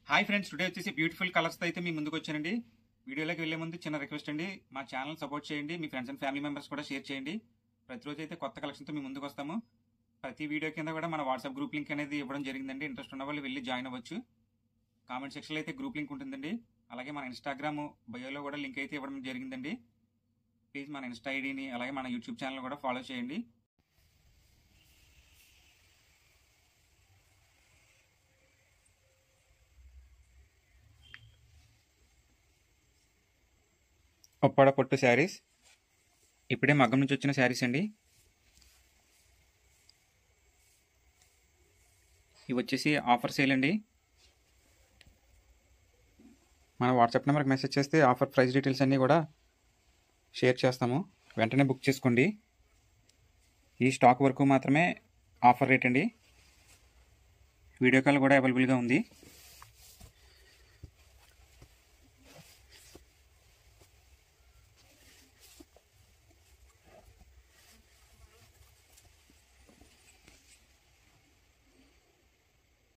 hi friends today వచ్చేసి beautiful కలర్స్తో అయితే మీ ముందుకు వచ్చానండి వీడియోలోకి వెళ్ళే ముందు చిన్న రిక్వెస్ట్ అండి మా ఛానల్ సపోర్ట్ చేయండి మీ ఫ్రెండ్స్ అండ్ ఫ్యామిలీ మెంబర్స్ కూడా షేర్ చేయండి ప్రతిరోజు అయితే కొత్త కలెక్షన్తో మీ ముందుకు వస్తాము ప్రతి వీడియో కింద కూడా మన వాట్సాప్ గ్రూప్ లింక్ అనేది ఇవ్వడం జరిగిందండి ఇంట్రెస్ట్ ఉన్న వాళ్ళు వెళ్ళి జాయిన్ అవ్వచ్చు కామెంట్ సెక్షన్లో అయితే గ్రూప్ లింక్ ఉంటుందండి అలాగే మన ఇన్స్టాగ్రామ్ బయోలో కూడా లింక్ అయితే ఇవ్వడం జరిగిందండి ప్లీజ్ మన ఇన్స్టా ఐడిని అలాగే మన యూట్యూబ్ ఛానల్ కూడా ఫాలో చేయండి ఒప్పాడ పొట్టు శారీస్ ఇప్పుడే మగ్గం నుంచి వచ్చిన శారీస్ అండి ఇవి వచ్చేసి ఆఫర్ సేల్ అండి మన వాట్సాప్ నెంబర్కి మెసేజ్ చేస్తే ఆఫర్ ప్రైస్ డీటెయిల్స్ అన్నీ కూడా షేర్ చేస్తాము వెంటనే బుక్ చేసుకోండి ఈ స్టాక్ వరకు మాత్రమే ఆఫర్ రేట్ అండి వీడియో కాల్ కూడా అవైలబుల్గా ఉంది